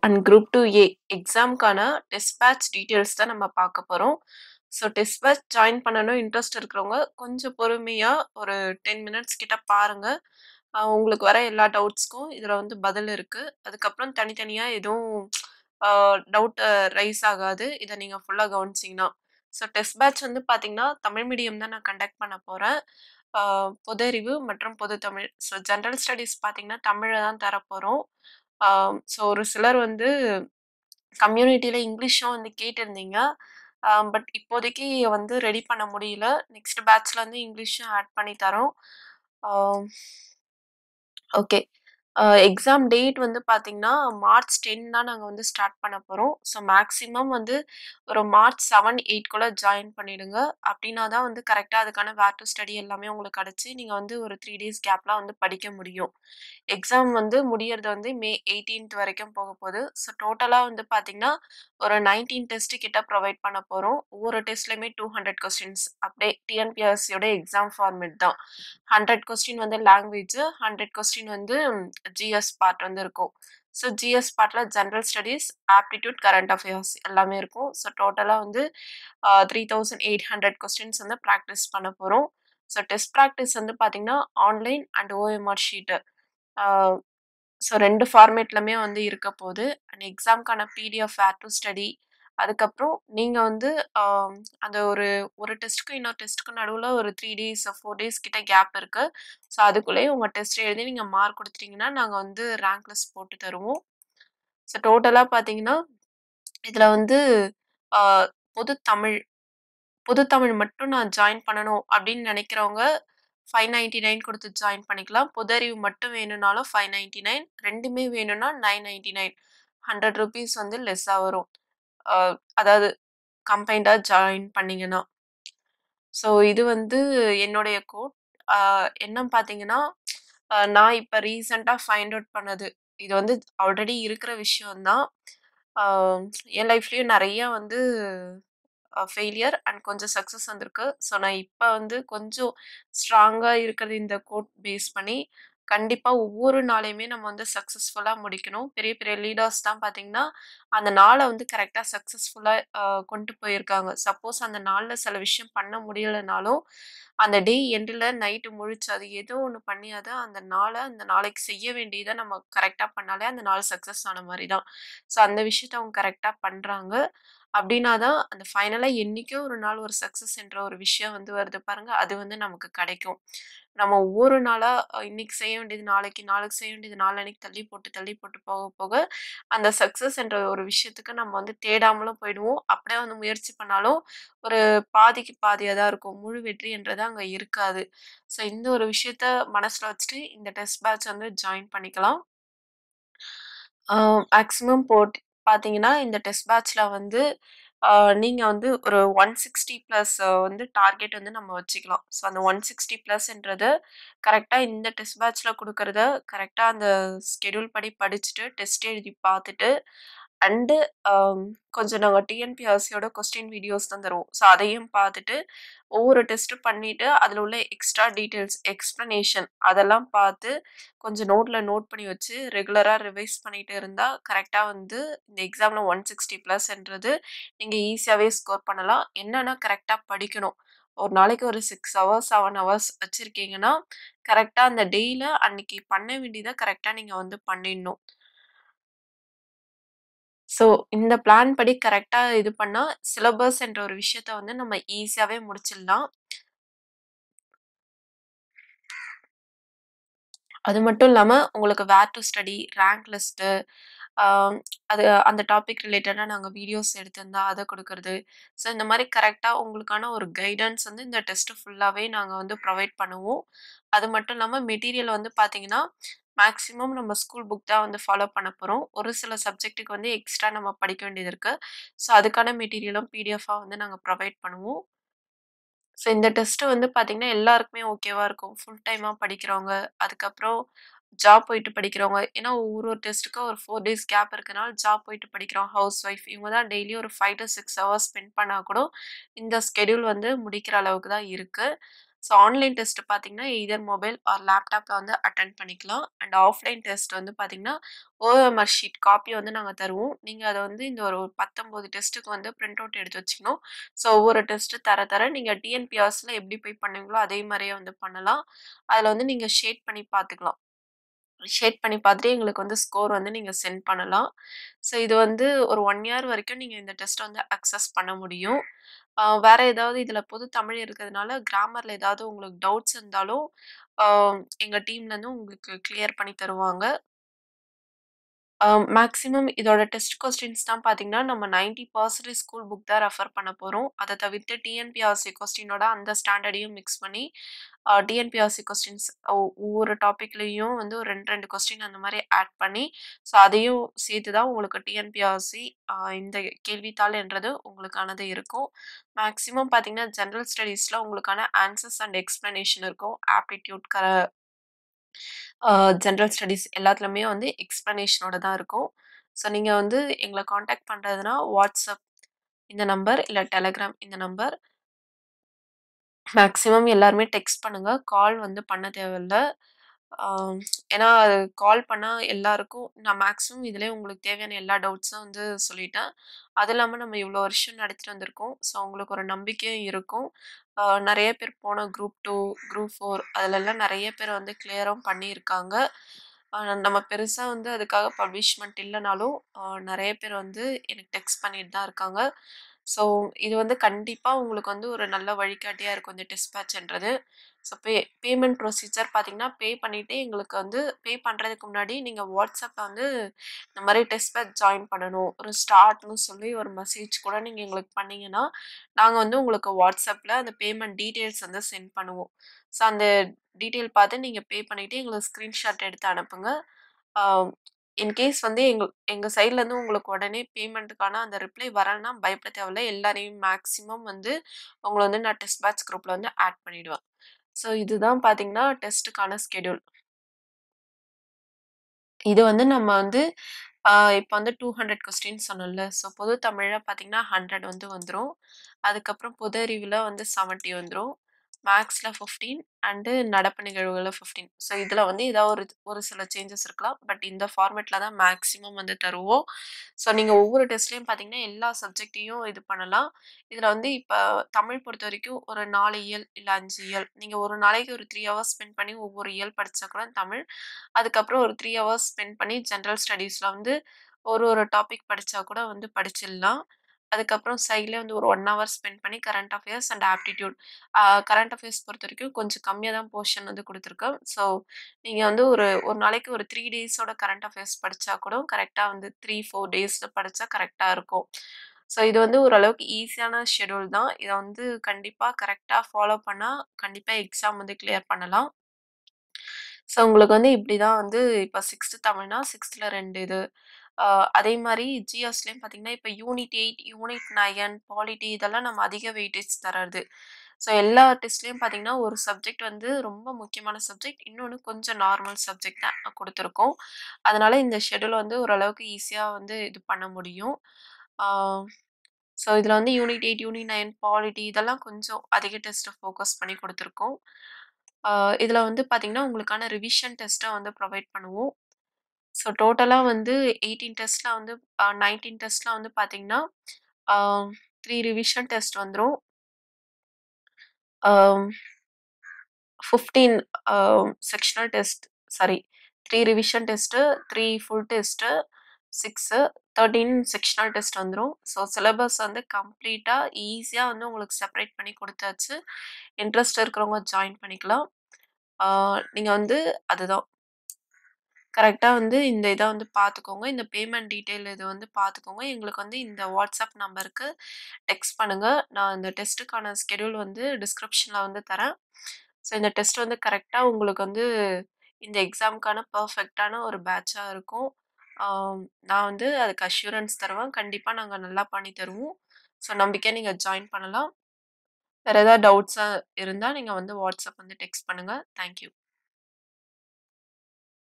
And group 2 A எக்ஸாம்க்கான test batch details தான் நம்ம பார்க்க போறோம். ஸோ டெஸ்ட் பேட்ச் ஜாயின் பண்ணணும் இன்ட்ரெஸ்ட் இருக்கிறவங்க கொஞ்சம் பொறுமையா ஒரு 10 மினிட்ஸ் கிட்ட பாருங்க. அ உங்களுக்கு வர எல்லா டவுட்ஸ்க்கும் இதுல வந்து பதில் இருக்கு. அதுக்கப்புறம் தனித்தனியா எதுவும் அ டவுட் ரைஸ் ஆகாது. இத நீங்க ஃபுல்லா கவனிச்சீங்கன்னா. ஸோ டெஸ்ட் பேட்ச் வந்து பார்த்தீங்கன்னா, தமிழ் மீடியம் தான் நான் கண்டக்ட் பண்ண போறேன். அ பொது அறிவு மற்றும் பொது தமிழ். ஸோ ஜெனரல் ஸ்டடீஸ் பார்த்தீங்கன்னா, தமிழ்ல தான் தரப்போறோம். அ ஸோ ஒரு சிலர் வந்து கம்யூனிட்டில இங்கிலீஷும் வந்து கேட்டிருந்தீங்க. அ பட் இப்போதைக்கு வந்து ரெடி பண்ண முடியல. நெக்ஸ்ட் பேட்ச்ல வந்து இங்கிலீஷும் ஆட் பண்ணி தரோம். அ ஓகே. அ எக்ஸாம் டேட் வந்து பார்த்தீங்கன்னா, மார்ச் 10 தான் நாங்க வந்து ஸ்டார்ட் பண்ண போறோம். ஸோ மேக்ஸிமம் வந்து ஒரு மார்ச் 7, 8க்குள்ள ஜாயின் பண்ணிடுங்க. அப்டின்னா தான் வந்து கரெக்ட்டா அதுக்கான வேர் டூ ஸ்டடி எல்லாமே உங்களுக்கு கிடைச்சு, நீங்க வந்து ஒரு 3 டேஸ் கேப்ல வந்து படிக்க முடியும். எக்ஸாம் வந்து முடியறது வந்து மே 18த் வரைக்கும் போகப்போது. ஸோ டோட்டலா வந்து பார்த்தீங்கன்னா, ஒரு 19 டெஸ்ட் கிட்ட ப்ரொவைட் பண்ண போறோம். ஒவ்வொரு டெஸ்ட்லயுமே 200 கொஸ்டின்ஸ் அப்டியே டிஎன்பிஎஸ்சியோட எக்ஸாம் ஃபார்மேட் தான். 100 கொஸ்டின் வந்து லாங்குவேஜ், 100 கொஸ்டின் வந்து ஜிஎஸ் பார்ட் வந்து இருக்கும். ஸோ ஜிஎஸ் பார்ட்ல general studies, aptitude, current affairs எல்லாமே இருக்கும். ஸோ டோட்டலா வந்து அ 3800 கொஸ்டின்ஸ் வந்து பிராக்டிஸ் பண்ண போறோம். ஸோ டெஸ்ட் பிராக்டிஸ் வந்து பார்த்தீங்கன்னா, ஆன்லைன் அண்ட் ஓஎம்ஆர் ஷீட். அ ஸோ 2 ஃபார்மேட்லயுமே வந்து இருக்க போது. அண்ட் எக்ஸாம்க்கான பிடிஎஃப் வேர் டூ ஸ்டடி. அதுக்கப்புறம் நீங்க வந்து அ அந்த ஒரு ஒரு டெஸ்ட்க்கும் இன்னொரு டெஸ்ட்க்கும் நடுவுல ஒரு 3 டேஸ், 4 டேஸ் கிட்ட கேப் இருக்கு. ஸோ அதுக்குள்ளேயே உங்க டெஸ்ட் எழுதி நீங்க மார்க் குடுத்துட்டீங்கன்னா, நாங்க வந்து ரேங்க் லிஸ்ட் போட்டு தருவோம். ஸோ டோட்டலா பார்த்தீங்கன்னா, இதுல வந்து அ பொது தமிழ் பொது தமிழ் மட்டும் நான் ஜாயின் பண்ணணும் அப்டின்னு நெனைக்கிறவங்க 599 குடுத்து ஜாயின் பண்ணிக்கலாம். பொது அறிவு மட்டும் வேணும்னாலும் 599 2மே வேணும்னா 999 100 ரூப்பீஸ் வந்து லெஸ்ஸா வரும். அ அதாவது கம்பைன்டா ஜாயின் பண்ணீங்கன்னா. ஸோ இது வந்து என்னுடைய கோட். அ என்னன்னு பார்த்தீங்கன்னா, அ நான் இப்ப ரீசென்ட்டா ஃபைண்ட் அவுட் பண்ணது. இது வந்து ஆல்ரெடி இருக்கிற விஷயம் தான். அ என் லைஃப்லயும் நெறைய வந்து அ ஃபெயிலியர் அண்ட் கொஞ்சம் சக்சஸ் வந்திருக்கு. ஸோ நான் இப்ப வந்து கொஞ்சம் ஸ்ட்ராங்கா இருக்கிறது இந்த கோட் பேஸ் பண்ணி, கண்டிப்பா ஒவ்வொரு நாளையுமே நம்ம வந்து சக்சஸ்ஃபுல்லா முடிக்கணும். பெரிய பெரிய லீடர்ஸ் தான் பார்த்தீங்கன்னா, அந்த நாள வந்து கரெக்ட்டா சக்சஸ்ஃபுல்லா அ கொண்டு போயிருக்காங்க. சப்போஸ் அந்த நாள்ல சில விஷயம் பண்ண முடியலனாலும், அந்த டே எண்டுல நைட்டு முழிச்சு அது ஏதோ ஒண்ணு பண்ணியாவது அந்த நாள அந்த நாளைக்கு செய்ய வேண்டியத நம்ம கரெக்ட்டா பண்ணாலே அந்த நாள் சக்சஸ் ஆன மாரி தான். ஸோ அந்த விஷயத்த அவங்க கரெக்ட்டா பண்றாங்க. அப்டின்னா தான் அந்த ஃபைனலா என்னைக்கோ ஒரு நாள் ஒரு சக்சஸ் என்ற ஒரு விஷயம் வந்து வருது பாருங்க, அது வந்து நமக்கு கிடைக்கும். நம்ம ஒவ்வொரு நாளா அ இன்னைக்கு செய்ய வேண்டியது நாளைக்கு, நாளைக்கு செய்ய வேண்டியது நாளான்னைக்கு தள்ளி போட்டு, தள்ளி போட்டு போக போக, அந்த சக்சஸ் என்ற ஒரு விஷயத்துக்கு நம்ம வந்து தேடாமலும் போயிடுவோம். அப்படியே வந்து முயற்சி பண்ணாலும், ஒரு பாதிக்கு பாதியா தான் இருக்கும். முழு வெற்றி என்றது அங்க இருக்காது. ஸோ இந்த ஒரு விஷயத்த மனசுல வச்சுட்டு இந்த டெஸ்ட் பேட்ச் வந்து ஜாயின் பண்ணிக்கலாம். அ மேக்ஸிமம் போட் பார்த்தீங்கன்னா, இந்த டெஸ்ட் பேட்ச்ல வந்து அ நீங்க வந்து ஒரு 160 பிளஸ் வந்து டார்கெட் வந்து நம்ம வச்சுக்கலாம். ஸோ அந்த 160 பிளஸ்ன்றது கரெக்ட்டா இந்த டெஸ்ட் பேட்ச்ல குடுக்கறத கரெக்ட்டா அந்த ஸ்கெட்யூல் படி படிச்சுட்டு, டெஸ்ட் எழுதி பார்த்துட்டு, அண்டு அ கொஞ்சம் நாங்க டிஎன்பிஎஸ்சியோட கொஸ்டின் வீடியோஸ் தான் தருவோம். ஸோ அதையும் பார்த்துட்டு, ஒவ்வொரு டெஸ்ட்டும் பண்ணிட்டு, அதுல உள்ள எக்ஸ்ட்ரா டீட்டெயில்ஸ், எக்ஸ்ப்ளனேஷன் அதெல்லாம் பார்த்து, கொஞ்சம் நோட்ல நோட் பண்ணி வச்சு, ரெகுலரா ரிவைஸ் பண்ணிட்டு இருந்தா, கரெக்ட்டா வந்து இந்த எக்ஸாம்ல 160 பிளஸ்ன்றது நீங்க ஈஸியாவே ஸ்கோர் பண்ணலாம். என்னன்னா கரெக்ட்டா படிக்கணும். ஒரு நாளைக்கு ஒரு 6 ஹவர்ஸ், 7 ஹவர்ஸ் வச்சிருக்கீங்கன்னா, கரெக்ட்டா அந்த டேல அன்னைக்கு பண்ண வேண்டியத கரெக்ட்டா நீங்க வந்து பண்ணிடணும். ஸோ இந்த பிளான் படி கரெக்ட்டா இது பண்ணா, சிலபஸ் என்ற ஒரு விஷயத்த வந்து நம்ம ஈஸியாவே முடிச்சிடலாம். அது மட்டும் இல்லாம, உங்களுக்கு where to study, rank list, அ அது அந்த டாபிக் ரிலேட்டடா நாங்க வீடியோஸ் எடுத்திருந்தா அத குடுக்கறது. ஸோ இந்த மாரி கரெக்ட்டா உங்களுக்கான ஒரு கைடன்ஸ் வந்து இந்த டெஸ்ட் ஃபுல்லாவே நாங்க வந்து ப்ரொவைட் பண்ணுவோம். அது மட்டும் இல்லாம மெட்டீரியல் வந்து பார்த்தீங்கன்னா, மேக்ஸிமம் நம்ம ஸ்கூல் புக் தான் வந்து ஃபாலோ பண்ண போறோம். ஒரு சில சப்ஜெக்ட்டுக்கு வந்து எக்ஸ்ட்ரா நம்ம படிக்க வேண்டியது இருக்கு. ஸோ அதுக்கான மெட்டீரியலும் பிடிஎஃப்பா வந்து நாங்க ப்ரொவைட் பண்ணுவோம். ஸோ இந்த டெஸ்ட் வந்து பார்த்தீங்கன்னா, எல்லாருக்குமே ஓகேவா இருக்கும். ஃபுல் டைமா படிக்கிறவங்க, அதுக்கப்புறம் ஜாப் போயிட்டு படிக்கிறவங்க. ஏன்னா ஒரு ஒரு டெஸ்ட்டுக்கும் ஒரு 4 டேஸ் கேப் இருக்கனால ஜாப் போயிட்டு படிக்கிறோம், ஹவுஸ் ஒய்ஃப் இவங்க தான் டெய்லி ஒரு 5 டூ 6 ஹவர்ஸ் ஸ்பெண்ட் பண்ணா கூட, இந்த ஸ்கெட்யூல் வந்து முடிக்கிற அளவுக்கு தான் இருக்கு. ஸோ ஆன்லைன் டெஸ்ட் பார்த்தீங்கன்னா, எய்தர் மொபைல் ஆர் லேப்டாப்ல வந்து அட்டெண்ட் பண்ணிக்கலாம். அண்ட் ஆஃப்லைன் டெஸ்ட் வந்து பார்த்தீங்கன்னா, ஓஎம்ஆர் ஷீட் காப்பி வந்து நாங்க தருவோம். நீங்க அத வந்து இந்த ஒரு 19 டெஸ்ட்டுக்கு வந்து பிரிண்ட் அவுட் எடுத்து வச்சுக்கணும். ஸோ ஒவ்வொரு டெஸ்ட் தர தர நீங்க டிஎன்பிஎஸ்சில எப்படி போய் பண்ணுவீங்களோ, அதே மாரியே வந்து பண்ணலாம். அதுல வந்து நீங்க ஷேட் பண்ணி பார்த்துக்கலாம். ஷேட் பண்ணி பார்த்துட்டு எங்களுக்கு வந்து ஸ்கோர் வந்து நீங்க சென்ட் பண்ணலாம். ஸோ இது வந்து ஒரு 1 இயர் வரைக்கும் நீங்க இந்த டெஸ்ட்ட வந்து அக்சஸ் பண்ண முடியும். அ வேற ஏதாவது இதுல பொது தமிழ் இருக்கிறதுனால, கிராமர்ல ஏதாவது உங்களுக்கு டவுட்ஸ் இருந்தாலும், அ எங்க டீம்லேருந்து உங்களுக்கு கிளியர் பண்ணி தருவாங்க. அ மேக்ஸிமம் இதோட டெஸ்ட் கொஸ்டின்ஸ் தான் பார்த்தீங்கன்னா, நம்ம 90% ஸ்கூல் புக் தான் ரெஃபர் பண்ண போறோம். அத தவிர்த்து டிஎன்பிஎஸ்சி கொஸ்டினோட அந்த ஸ்டாண்டர்டையும் மிக்ஸ் பண்ணி, அ டிஎன்பிஎஸ்சி கொஸ்டின்ஸ் ஒ ஒவ்வொரு டாபிக்லயும் வந்து ஒரு 2, 2 கொஸ்டின் அந்த மாரி ஆட் பண்ணி, ஸோ அதையும் சேர்த்து தான் உங்களுக்கு டிஎன்பிஎஸ்சி அ இந்த கேள்வித்தாள்ன்றது உங்களுக்கானது இருக்கும். மேக்ஸிமம் பார்த்தீங்கன்னா, ஜெனரல் ஸ்டடீஸ்ல உங்களுக்கான ஆன்சர்ஸ் அண்ட் எக்ஸ்ப்ளனேஷன் இருக்கும். ஆப்டிட்யூட் க அ ஜெனரல் ஸ்டடீஸ் எல்லாத்துலயுமே வந்து எக்ஸ்ப்ளனேஷனோட தான் இருக்கும். ஸோ நீங்க வந்து எங்கள கான்டாக்ட் பண்றதுனா, WhatsApp இந்த நம்பர், இல்ல Telegram இந்த நம்பர். மேக்ஸிமம் எல்லாருமே டெக்ஸ்ட் பண்ணுங்க. கால் வந்து பண்ண தேவையில்ல. அ ஏன்னா, கால் பண்ணா எல்லாருக்கும் நான் மேக்ஸிமம் இதுலயே உங்களுக்கு தேவையான எல்லா டவுட்ஸும் வந்து சொல்லிட்டேன். அது இல்லாம நம்ம இவ்ளோ வருஷம் நடத்திட்டு வந்திருக்கோம். ஸோ உங்களுக்கு ஒரு நம்பிக்கையும் இருக்கும். அ நெறைய பேர் போன குரூப் 2, குரூப் 4 அதுலலாம் நெறைய பேர் வந்து கிளியரும் பண்ணியிருக்காங்க. அ நம்ம பெருசா வந்து அதுக்காக பப்ளிஷ்மென்ட் இல்லனாலும், அ நெறைய பேர் வந்து எனக்கு டெக்ஸ்ட் பண்ணிட்டு தான் இருக்காங்க. ஸோ இது வந்து கண்டிப்பா உங்களுக்கு வந்து ஒரு நல்ல வழிகாட்டியா இருக்கும் இந்த டெஸ்ட் பேட்ச்ன்றது. ஸோ பே பேமெண்ட் ப்ரொசீஜர் பார்த்தீங்கன்னா, பே பண்ணிட்டு எங்களுக்கு வந்து பே பண்றதுக்கு முன்னாடி நீங்க WhatsAppல வந்து இந்த மாரி டெஸ்ட் பேட்ச் ஜாயின் பண்ணணும். ஒரு ஸ்டார்ட்ன்னு சொல்லி ஒரு மெசேஜ் கூட நீங்க எங்களுக்கு பண்ணீங்கன்னா, நாங்க வந்து உங்களுக்கு WhatsAppல அந்த பேமெண்ட் டீட்டெயில்ஸ் வந்து சென்ட் பண்ணுவோம். ஸோ அந்த டீட்டெயில் பார்த்து நீங்க பே பண்ணிட்டு எங்களுக்கு ஸ்கிரீன்ஷாட் எடுத்து அனுப்புங்க. அ இன்கேஸ் வந்து எங்க எங்க சைட்லேருந்து உங்களுக்கு உடனே பேமெண்ட்டுக்கான அந்த ரிப்ளை வரலன்னா பயப்பட தேவையில்ல. எல்லாரையும் மேக்ஸிமம் வந்து உங்கள வந்து நான் டெஸ்ட் பேட்ச் குரூப்ல வந்து ஆட் பண்ணிடுவேன். ஸோ இதுதான் பார்த்தீங்கன்னா, டெஸ்ட்டுக்கான ஸ்கெட்யூல். இது வந்து நம்ம வந்து அ இப்ப வந்து 200 கொஸ்டின் சொன்னேன்ல. ஸோ பொது தமிழ்ல பார்த்தீங்கன்னா, 100 வந்து வந்துரும். அதுக்கப்புறம் பொது அறிவுல வந்து 70 வந்துரும். மேக்ஸ்ல 15 அண்டு நடப்பு நிகழ்வுகள்ல 15. ஸோ இதுல வந்து ஏதாவது ஒரு ஒரு சில சேஞ்சஸ் இருக்கலாம். பட் இந்த ஃபார்மேட்ல தான் மேக்ஸிமம் வந்து தருவோம். ஸோ நீங்க ஒவ்வொரு டெஸ்ட்லயும் பார்த்தீங்கன்னா, எல்லா சப்ஜெக்ட்டையும் இது பண்ணலாம். இதுல வந்து இப்ப தமிழ் பொறுத்தவரைக்கும் ஒரு 4 இயல், இல்ல 5 இயல். நீங்க ஒரு நாளைக்கு ஒரு 3 ஹவர்ஸ் ஸ்பெண்ட் பண்ணி ஒவ்வொரு இயல் படிச்சா கூட தமிழ். அதுக்கப்புறம் ஒரு 3 ஹவர்ஸ் ஸ்பெண்ட் பண்ணி ஜெனரல் ஸ்டடீஸ்ல வந்து ஒரு ஒரு டாபிக் படிச்சா கூட வந்து படிச்சிடலாம். அதுக்கப்புறம் சைட்லயே வந்து ஒரு 1 ஹவர் ஸ்பெண்ட் பண்ணி current affairs and aptitude. Uh current affairs பொறுத்தவரைக்கும் கொஞ்சம் கம்மியா தான் போர்ஷன் வந்து குடுத்துருக்கேன். ஸோ நீங்க வந்து ஒரு ஒரு நாளைக்கு ஒரு 3 டேஸோட கரண்ட் அஃபேர்ஸ் படிச்சா கூட கரெக்ட்டா வந்து 3, 4 டேஸ்ல படிச்சா கரெக்ட்டா இருக்கும். ஸோ இது வந்து ஓரளவுக்கு ஈஸியான ஷெட்யூல் தான். இத வந்து கண்டிப்பா கரெக்ட்டா ஃபாலோ பண்ணா, கண்டிப்பா எக்ஸாம் வந்து கிளியர் பண்ணலாம். ஸோ உங்களுக்கு வந்து இப்படிதான் வந்து இப்ப 6த் தமிழ்னா 6த்ல 2 இது. அ அதே மாரி ஜிஎஸ்லயும் பார்த்தீங்கன்னா, இப்ப யூனிட் 8, யூனிட் 9, பாலிட்டி இதெல்லாம் நம்ம அதிக வெயிட்டேஜ் தர்றது. ஸோ எல்லா டெஸ்ட்லயும் பார்த்தீங்கன்னா, ஒரு சப்ஜெக்ட் வந்து ரொம்ப முக்கியமான சப்ஜெக்ட். இன்னொன்னு கொஞ்சம் நார்மல் சப்ஜெக்ட் தான் குடுத்துருக்கோம். அதனால இந்த ஷெட்யூல் வந்து ஓரளவுக்கு ஈஸியா வந்து இது பண்ண முடியும். ஆ ஸோ இதுல வந்து யூனிட் 8, யூனிட் 9, பாலிட்டி இதெல்லாம் கொஞ்சம் அதிக டெஸ்ட்ட ஃபோக்கஸ் பண்ணி குடுத்துருக்கோம். ஆ இதுல வந்து பார்த்தீங்கன்னா, உங்களுக்கான ரிவிஷன் டெஸ்ட்ட வந்து ப்ரொவைட் பண்ணுவோம். ஸோ டோட்டலா வந்து 18 டெஸ்ட்ல வந்து அ 19 டெஸ்ட்ல வந்து பார்த்தீங்கன்னா, ஆ 3 ரிவிஷன் டெஸ்ட் வந்துரும். ஆம். 15 uh sectional test sorry 3 revision test, 3 full test, 6 13 sectional test வந்துரும். ஸோ சிலபஸ் வந்து கம்ப்ளீட்டா ஈஸியா வந்து உங்களுக்கு செப்பரேட் பண்ணி குடுத்தாச்சு. இன்ட்ரெஸ்ட் இருக்கிறவங்க ஜாயின் பண்ணிக்கலாம். ஆ நீங்க வந்து அதுதான். கரெக்ட்டா வந்து இந்த இத வந்து பார்த்துக்கோங்க. இந்த பேமெண்ட் டீட்டெயில் இது வந்து பார்த்துக்கோங்க. எங்களுக்கு வந்து இந்த WhatsApp நம்பருக்கு டெக்ஸ்ட் பண்ணுங்க. நான் இந்த டெஸ்ட்டுக்கான ஸ்கெட்யூல் வந்து டிஸ்கிரிப்ஷன்ல வந்து தரேன். ஸோ இந்த டெஸ்ட் வந்து கரெக்ட்டா உங்களுக்கு வந்து இந்த எக்ஸாம்க்கான பெர்ஃபெக்ட்டான ஒரு பேட்ச்சா இருக்கும். ஆ நான் வந்து அதுக்கு அஷ்யூரன்ஸ் தருவேன். கண்டிப்பா நாங்க நல்லா பண்ணி தருவோம். ஸோ நம்பிக்கையா நீங்க ஜாயின் பண்ணலாம். வேற ஏதாவது டவுட்ஸா இருந்தா நீங்க வந்து WhatsApp வந்து டெக்ஸ்ட் பண்ணுங்க. Thank you.